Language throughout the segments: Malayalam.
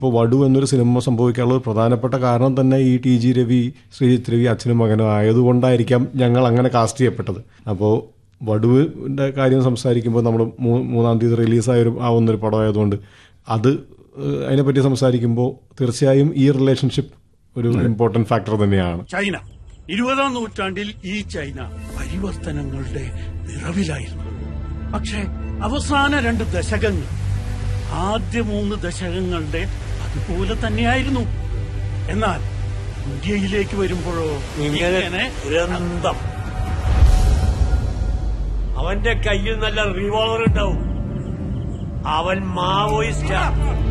ഇപ്പോൾ വടു എന്നൊരു സിനിമ സംഭവിക്കാനുള്ള ഒരു പ്രധാനപ്പെട്ട കാരണം തന്നെ ഈ ടി ജി രവി ശ്രീജിത്ത് രവി അച്ഛനും മകനും ആയതുകൊണ്ടായിരിക്കാം ഞങ്ങൾ അങ്ങനെ കാസ്റ്റ് ചെയ്യപ്പെട്ടത് അപ്പോൾ വടുവിൻ്റെ കാര്യം സംസാരിക്കുമ്പോൾ നമ്മൾ മൂന്നാം തീയതി റിലീസായൊരു ആവുന്നൊരു പടമായതുകൊണ്ട് അത് ഏഹ്, അതിനെപ്പറ്റി സംസാരിക്കുമ്പോൾ തീർച്ചയായും ഈ റിലേഷൻഷിപ്പ് ഒരു ഇമ്പോർട്ടൻറ്റ് ഫാക്ടർ തന്നെയാണ് ചൈന ഇരുപതാം നൂറ്റാണ്ടിൽ ഈ ചൈന പരിവർത്തനങ്ങളുടെ നിറവിലായിരുന്നു പക്ഷേ അവസാന രണ്ട് ദശകങ്ങൾ ആദ്യ മൂന്ന് ദശകങ്ങളുടെ അതുപോലെ തന്നെയായിരുന്നു എന്നാൽ ഇന്ത്യയിലേക്ക് വരുമ്പോഴോ ഇങ്ങനെ ദുരന്തം അവന്റെ കയ്യിൽ നല്ല റിവോൾവർ ഉണ്ടാവും അവൻ മാവോയിസ്റ്റാ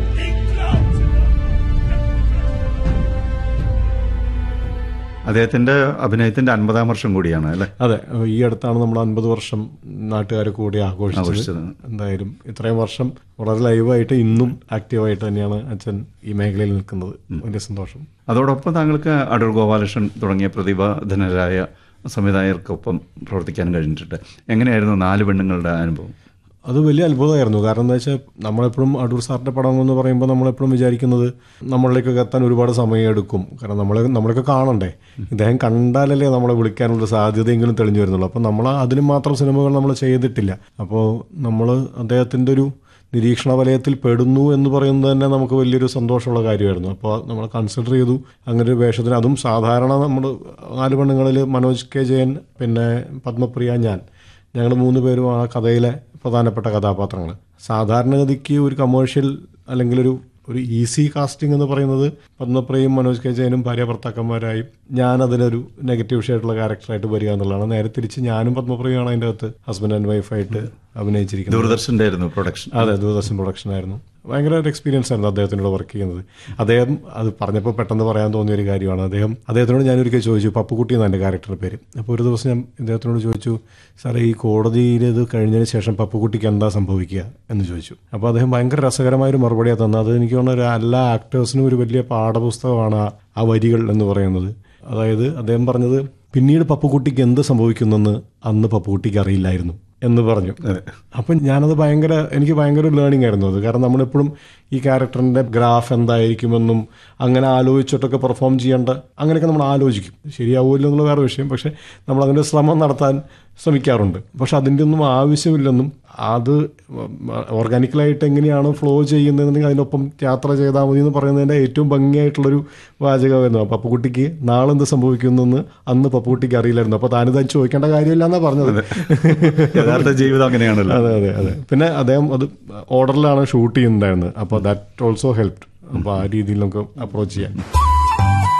അദ്ദേഹത്തിന്റെ അഭിനയത്തിന്റെ അൻപതാം വർഷം കൂടിയാണ് അല്ലെ അതെ ഈ അടുത്താണ് നമ്മൾ അൻപത് വർഷം നാട്ടുകാരെ കൂടി ആഘോഷിച്ചത് ആഘോഷിച്ചത്. എന്തായാലും ഇത്രയും വർഷം വളരെ ലൈവായിട്ട് ഇന്നും ആക്റ്റീവായിട്ട് തന്നെയാണ് അച്ഛൻ ഈ മേഖലയിൽ നിൽക്കുന്നത് വലിയ സന്തോഷം അതോടൊപ്പം താങ്കൾക്ക് അടൂർ ഗോപാലകൃഷ്ണൻ തുടങ്ങിയ പ്രതിഭാധനരായ സംവിധായകർക്കൊപ്പം പ്രവർത്തിക്കാൻ കഴിഞ്ഞിട്ടുണ്ട് എങ്ങനെയായിരുന്നു നാല് പെണ്ണുങ്ങളുടെ അനുഭവം അത് വലിയ അത്ഭുതമായിരുന്നു കാരണം എന്താ വെച്ചാൽ നമ്മളെപ്പോഴും അടൂർ സാറിന്റെ പടം എന്ന് പറയുമ്പോൾ നമ്മളെപ്പോഴും വിചാരിക്കുന്നത് നമ്മളിലേക്കൊക്കെ എത്താൻ ഒരുപാട് സമയം എടുക്കും കാരണം നമ്മളെ നമ്മളൊക്കെ കാണണ്ടേ ഇദ്ദേഹം കണ്ടാലല്ലേ നമ്മളെ വിളിക്കാനുള്ള സാധ്യതയെങ്കിലും തെളിഞ്ഞു വരുന്നുള്ളൂ അപ്പോൾ നമ്മൾ അതിന് മാത്രം സിനിമകൾ നമ്മൾ ചെയ്തിട്ടില്ല അപ്പോൾ നമ്മൾ അദ്ദേഹത്തിൻ്റെ ഒരു നിരീക്ഷണ വലയത്തിൽ പെടുന്നു എന്ന് പറയുന്നത് തന്നെ നമുക്ക് വലിയൊരു സന്തോഷമുള്ള കാര്യമായിരുന്നു അപ്പോൾ നമ്മൾ കൺസിഡർ ചെയ്തു അങ്ങനെ ഒരു വേഷത്തിന് അതും സാധാരണ നമ്മൾ നാല് പെണ്ണുങ്ങളിൽ മനോജ് കെ ജയൻ പിന്നെ പത്മപ്രിയ ഞാൻ ഞങ്ങൾ മൂന്ന് പേരും ആ കഥയിലെ പ്രധാനപ്പെട്ട കഥാപാത്രങ്ങൾ സാധാരണഗതിക്ക് ഒരു കമേഴ്ഷ്യൽ അല്ലെങ്കിൽ ഒരു ഒരു ഈസി കാസ്റ്റിംഗ് എന്ന് പറയുന്നത് പത്മപ്രിയയും മനോജ് കെ ജയനും ഭാര്യ ഭർത്താക്കന്മാരായും ഞാൻ അതിനൊരു നെഗറ്റീവ് ഷെയ്ഡുള്ള ക്യാരക്ടറായിട്ട് വരിക എന്നുള്ളതാണ് നേരെ തിരിച്ച് ഞാനും പത്മപ്രിയമാണ് അതിൻ്റെ അകത്ത് ഹസ്ബൻഡ് ആൻഡ് വൈഫായിട്ട് അഭിനയിച്ചിരിക്കുന്നത് ദൂരദർശന്റെ ആയിരുന്നു പ്രൊഡക്ഷൻ അതെ ദൂരദർശൻ പ്രൊഡക്ഷൻ ആയിരുന്നു ഭയങ്കര ഒരു എക്സ്പീരിയൻസ് ആയിരുന്നു അദ്ദേഹത്തിനോട് വർക്ക് ചെയ്യുന്നത് അദ്ദേഹം അത് പറഞ്ഞപ്പോൾ പെട്ടെന്ന് പറയാൻ തോന്നിയ ഒരു കാര്യമാണ് അദ്ദേഹം അദ്ദേഹത്തിനോട് ഞാൻ ഒരിക്കൽ ചോദിച്ചു പപ്പുക്കുട്ടി എന്നാണ് എൻ്റെ ക്യാരക്ടറുടെ പേര് അപ്പോൾ ഒരു ദിവസം ഞാൻ ഇദ്ദേഹത്തിനോട് ചോദിച്ചു സാറേ ഈ കോടതിയിൽ ഇത് കഴിഞ്ഞതിന് ശേഷം പപ്പുക്കുട്ടിക്ക് എന്താ സംഭവിക്കുക എന്ന് ചോദിച്ചു അപ്പോൾ അദ്ദേഹം ഭയങ്കര രസകരമായ ഒരു മറുപടിയാണ് തന്നത് അത് എനിക്ക് തോന്നുന്നു ഒരു എല്ലാ ആക്ടേഴ്സിനും ഒരു വലിയ പാഠപുസ്തകമാണ് ആ- ആ വരികൾ എന്ന് പറയുന്നത് അതായത് അദ്ദേഹം പറഞ്ഞത് പിന്നീട് പപ്പുക്കുട്ടിക്ക് എന്ത് സംഭവിക്കുന്നെന്ന് അന്ന് പപ്പുക്കുട്ടിക്ക് അറിയില്ലായിരുന്നു എന്ന് പറഞ്ഞു അപ്പം ഞാനത് ഭയങ്കര എനിക്ക് ഭയങ്കര ലേണിംഗ് ആയിരുന്നു അത് കാരണം നമ്മളെപ്പോഴും ഈ ക്യാരക്ടറിന്റെ ഗ്രാഫ് എന്തായിരിക്കുമെന്നും അങ്ങനെ ആലോചിച്ചിട്ടൊക്കെ പെർഫോം ചെയ്യേണ്ട അങ്ങനെയൊക്കെ നമ്മൾ ആലോചിക്കും ശരിയാവില്ല എന്നുള്ള വേറെ വിഷയം പക്ഷെ നമ്മൾ അതിൻ്റെ ശ്രമം നടത്താൻ ശ്രമിക്കാറുണ്ട് പക്ഷെ അതിൻ്റെ ഒന്നും ആവശ്യമില്ലെന്നും അത് ഓർഗാനിക്കലായിട്ട് എങ്ങനെയാണ് ഫ്ലോ ചെയ്യുന്നതെന്നുണ്ടെങ്കിൽ അതിനൊപ്പം യാത്ര ചെയ്താൽ മതി എന്ന് പറയുന്നതിൻ്റെ ഏറ്റവും ഭംഗിയായിട്ടുള്ളൊരു വാചകമായിരുന്നു അപ്പോൾ പപ്പുകുട്ടിക്ക് നാളെ എന്ത് സംഭവിക്കുന്നെന്ന് അന്ന് പപ്പുകുട്ടിക്ക് അറിയില്ലായിരുന്നു അപ്പോൾ താനിത് ചോദിക്കേണ്ട കാര്യമില്ല എന്നാണ് പറഞ്ഞത് യഥാർത്ഥ ജീവിതം അങ്ങനെയാണല്ലോ അതെ അതെ അതെ പിന്നെ അദ്ദേഹം അത് ഓർഡറിലാണ് ഷൂട്ട് ചെയ്യുന്നുണ്ടായിരുന്നത് അപ്പോൾ ദാറ്റ് ഓൾസോ ഹെൽപ്പ് അപ്പോൾ ആ രീതിയിൽ നമുക്ക് അപ്രോച്ച് ചെയ്യാം